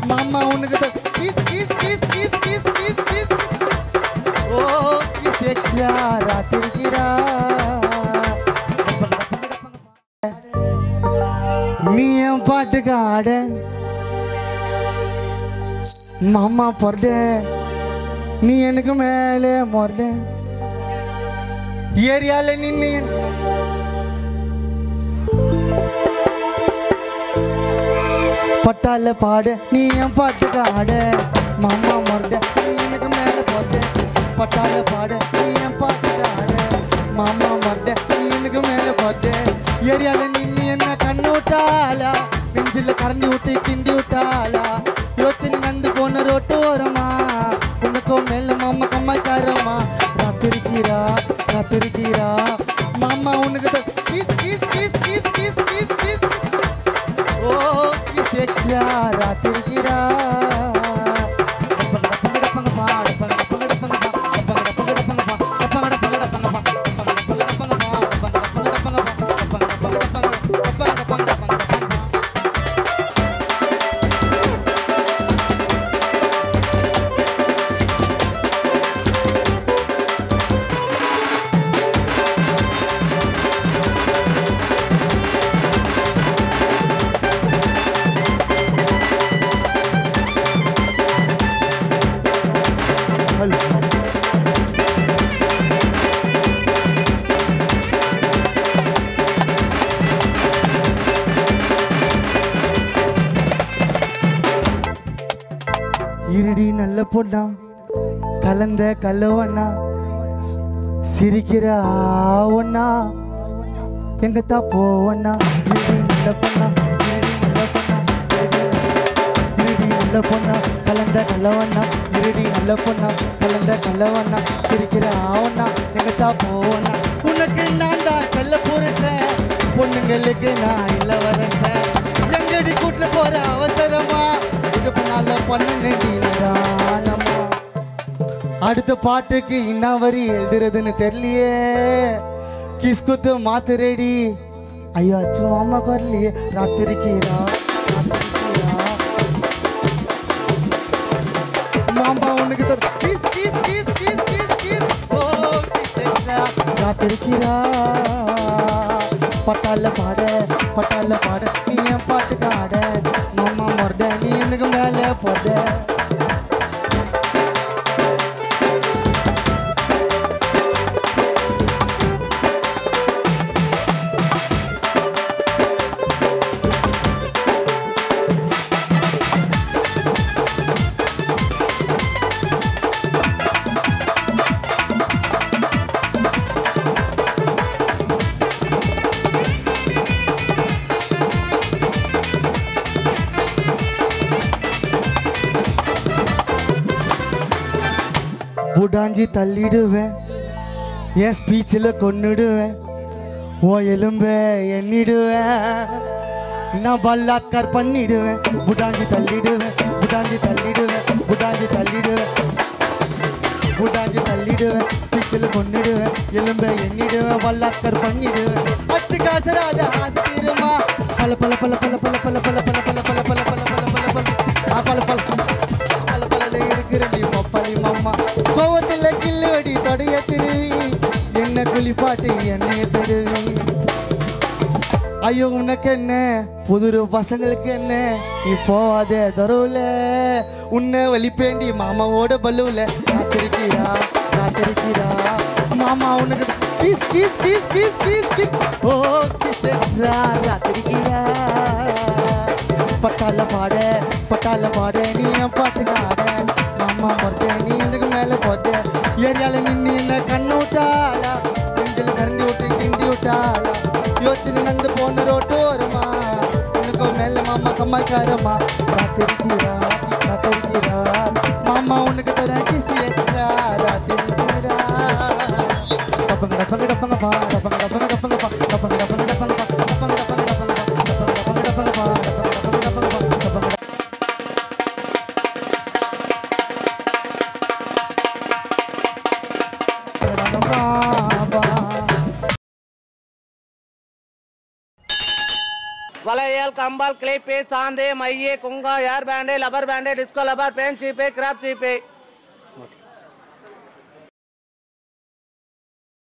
மாமா உனக்கு தான் kiss kiss kiss kiss kiss kiss kiss ஓ கிஸ் எக்ஸ்ட்ரா ராத்திரிக்கிறா நீ என் பாட்டுக்கு ஆட மாமா பொருட நீ எனக்கு மேலே மொரட ஏரியால நின்னு பட்டால பாட நீ என் பாட்டுக்கு ஆட மாமா மொரட நீ எனக்கு மேலே போட பட்டால பாட நீ என் பாட்டுக்கு ஆட மாமா மொரட நீ எனக்கு மேலே போட ஏரியால நின்னு என்ன கண்ணு விட்டாலா நெஞ்சில கரண்டி ஊத்தி கிண்டி விட்டாலா யோசனை நந்து போன ரோட்டு ஓரமா உனக்கோ மேல மாமா கம்மாய்க்காரம்மா ராத்திரிக்கிறா ராத்திரிக்கிறா மாமா உனக்கு தான் kiss kiss kiss kiss kiss kiss kiss ஓ கிஸ் எக்ஸ்ட்ரா ராத்திரிக்கிறா இருடி நல்ல பொண்ணா கலந்த கல்லவண்ணா சிரிக்கிற ஒண்ணா எங்க தான் போவண்ணா இருடி நல்ல பொண்ணா இருடி நல்ல பொண்ணா இருடி நல்ல பொண்ணா கலந்த கல்லவண்ணா இருடி நல்ல பொண்ணா கலந்த கல்லவண்ணா சிரிக்கிற ஆவண்ணா எங்க தான் போவண்ணா உனக்கு நான் தான் செல்ல புருஷன் பொண்ணுங்களுக்கு நான் இளவரசன் எங்கடி கூட்டில் போற அவசரமா இது பண்ணால பண்ண நிதானமா அடுத்த பாட்டுக்கு என்ன வரி எழுதுறதுன்னு தெரியலையே கிஸ் குத்து மாத்து ரெடி ஐயோ அச்சு மாமா குரலையே ராத்திரிக்கிறா ராத்திரிக்கிறா. மாமா உனக்கு தர kiss kiss kiss kiss kiss kiss ஓ கிஸ் எக்ஸ்ட்ரா ராத்திரிக்கிறா பட்டால பாட பட்டால பாட நீ என் பாட்டுக்கு ஆட மாமா மொரட நீ எனக்கு மேலே போட புடாஞ்சி தள்ளிடுவேன் என் ஸ்பீச்சில் கொன்னுடுவேன் ஓ எலும்ப எண்ணிடுவேன் நான் பல்லாத்கார் பண்ணிடுவேன் புடாஞ்சி தள்ளிடுவேன் புடாஞ்சி தள்ளிடுவேன் புடாஞ்சி தள்ளிடுவேன் புடாஞ்சி தள்ளிடுவேன் ஸ்பீச்சில் கொன்னுடுவேன் எலும்ப எண்ணிடுவேன் பல்லாத்கார் பண்ணிடுவேன் அச்சு காசராஜ ஆசை தீருமா பல பல பல பல பல பல பல பல பல பல பல பல பல பல பல ஆ, பல பல பல பல இருக்கிற நீ பப்பாளி மாமா கோவத்தில் கில்லு வெடி தொடைய திருவி என்ன குளிப்பாட்டு என்னைய திருவி ஐயோ உனக்கு என்ன புது பசங்களுக்கு என்ன நீ போவாதே தருவுல உன்னை வலிப்பேண்டி மாமாவோட பல்லுல காத்திருக்கிறா காத்திருக்கிறா மாமா உனக்கு kiss kiss kiss kiss kiss kiss ஓ கிஸ் ராத்திரிக்கிறா பட்டால பாட பட்டால பாட நீ என் பாட்டுக்கு ஆட மாமா மொட்டை நீ இதுக்கு மேல போட்ட ஏரியால நின்னு என்ன கண்ணு விட்டாளா நெஞ்சில கரண்டி விட்டு கிண்டி விட்டாளா யோசனை நந்து போன ரோட்டு வருமா உனக்கு மேல மாமா கம்மாக்காரமா ராத்திரிக்கிறா ராத்திரிக்கிறா மாமா உனக்கு தர கிசி எக்ஸ்ட்ரா ராத்திரிக்கிறா டப்பங்க டப்பங்க டப்பங்க பா டப்பங்க டப்பங்க டப்பங்க பா டப்பங்க டப்பங்க டப்பங்க பா டப்பங்க டப்பங்க டப்பங்க பா டப்பங்க டப்பங்க டப்பங்க பா டப்பங்க டப்பங்க டப்பங்க பா டப்பங்க டப்பங்க பா வளைய பால் கம்பால் கிளிப்பு சாந்து மைய குங்கா hair band rubber band disco rubber band சீப்பு கிராப் சீப்பு ஓகே